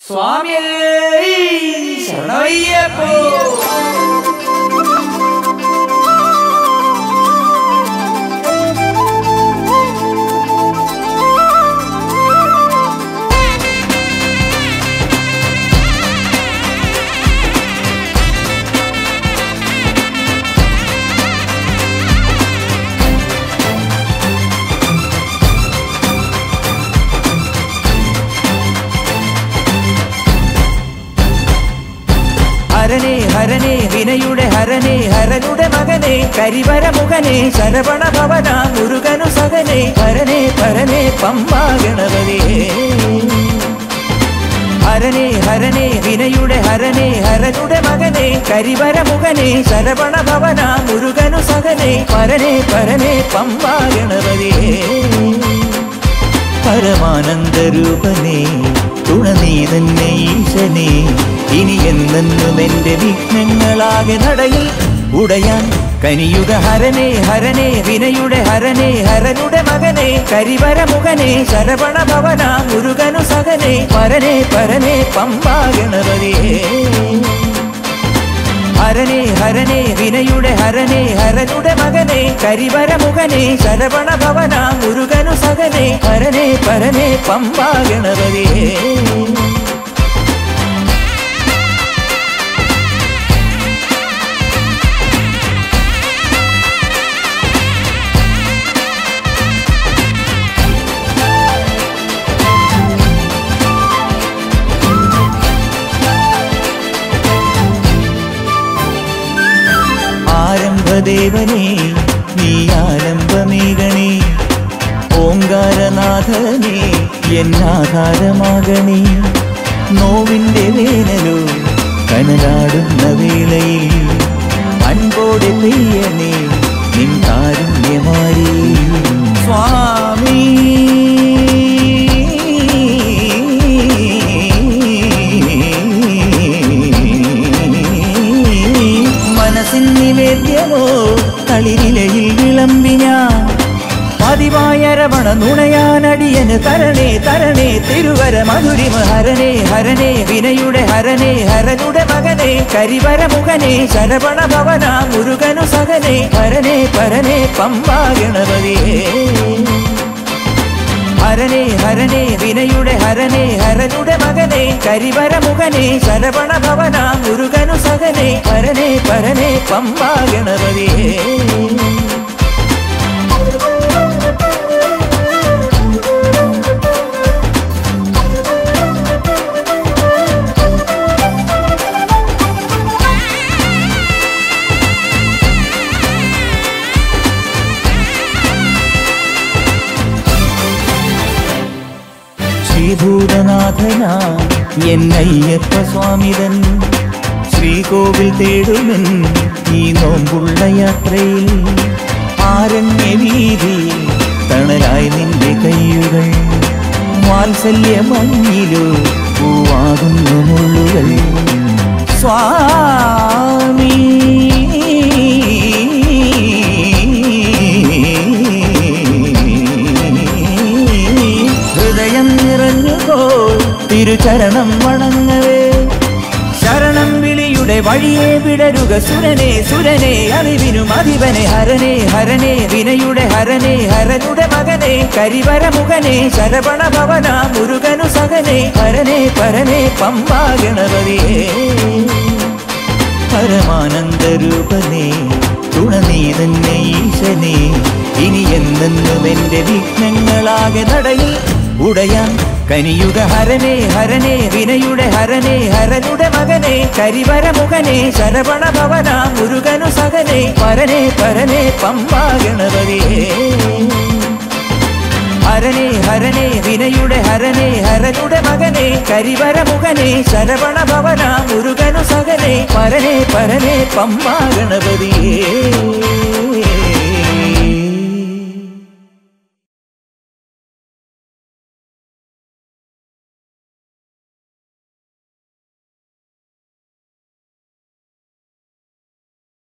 സ്വാമിയേ ശരണയ്യപ്പോ ഹരനേ ഹരനേ വിനയുടെ ഹരനേ ഹരനുടെ മകനെ കരിവര മുഖനെ ശരവണ ഭവന മുരുകനു സകനെ ഹരനേ പരനേ പമ്പാ ഗണപതിയേ ഹരനേ ഹരനേ വിനയുടെ ഹരനേ ഹരനുടെ മകനെ കരിവര മുഖനെ ശരവണ ഭവന മുരുകനു സകനെ പരനേ പരനേ പമ്പാ ഗണപതിയേ പരമാനന്ദരൂപനേ തുണനീ തന്നെ ഈശനേ ഇനി എന്നെന്നും എന്റെ വിഘ്നങ്ങളാകെ നടയിൽ ഉടയാൻ കനിയുഗ ഹരനേ ഹരനേ വിനയുടെ ഹരനേ ഹരനുടെ മകനെ കരിവര മുഖനെ ശരവണ ഭവന മുരുകനു സകനെ പരനേ പരനേ പമ്പാ ഗണപതിയേ ഹരനേ ഹരനേ വിനയുടെ ഹരനേ ഹരനുടെ മകനെ കരിവര മുഖനെ ശരവണ ഭവന മുരുകനു സകനെ ഹരനേ പരനേ പമ്പാ ഗണപതിയേ ആരംഭദേവനേ നീ ആരംഭമേകണേ ഓങ്കാരനാഥനേ എന്നാധാരമാകണേ നോവിന്റെ വേനലോ കനലാടുന്ന വേളയിൽ അൻപോടെ പെയ്യണേ നിൻ കാരുണ്യമാരി സ്വാമി മനസ്സിൻ നിവേദ്യമോ കളിരിലയിൽ വിളമ്പി ഞാൻ പതിവായ രമണ നുണയാനടിയന് തരണേ തരണേ തിരുവര മധുരിമ ഹരനേ ഹരനേ വിനയുടെ ഹരനേ ഹരനുടെ മകനെ കരിവര മുഖനെ ശരവണ ഭവന മുരുകനു സകനെ ഹരനേ പരനേ പമ്പാ ഗണപതിയേ ഹരനേ ഹരനേ വിനയുടെ ഹരനേ ഹരനുടെ മകനെ കരിവര മുഖനെ ശരവണ ഭവന മുരുകനു സകനെ ഹരനേ പരനേ പമ്പാ ഗണപതിയേ ശ്രീഭൂതനാഥന എന്നയ്യപ്പ സ്വാമിതൻ ശ്രീകോവിൽ തേടുമെൻ ഈ നോമ്പുള്ള യാത്രയിൽ ആരണ്യ വീതി തണലായി നിന്റെ കയ്യുകൾ വാത്സല്യ മഞ്ഞിലോ പൂവാകുന്നു മുള്ളുകൾ സ്വാമി ഹൃദയം നിറഞ്ഞുകോ തിരുചരണം വണങ്ങവേ ശരണം വിളിയുടെ വഴിയെ വിടരുക സുരനെ സുരനെ അറിവിനും അധിപനെ ഹരനെ ഹരനെ വിനയുടെ ഹരനെ ഹരനുടെ മകനെ കരിവര മുഖനെ ശരവണ ഭവന മുരുകനു സകനെ ഹരനെ പരനെ പമ്പാ ഗണപതിയേ പരമാനന്ദരൂപനേ തുണനീ തന്നെ ഈശനേ ഇനി എന്നെന്നും എന്റെ വിഘ്നങ്ങളാകെ നടയിൽ ഉടയാൻ കനിയുഗ ഹരനേ ഹരനേ വിനയുടെ ഹരനേ ഹരനുടെ മകനെ കരിവര മുഖനെ ശരവണ ഭവന മുരുകനു സകനെ പരനെ പരനെ പമ്പാ ഗണപതിയേ ഹരനേ ഹരനേ വിനയുടെ ഹരനേ ഹരനുടെ മകനെ കരിവര മുഖനെ ശരവണ ഭവന മുരുകനു സകനെ പരനെ പരനെ പമ്പാ ഗണപതിയേ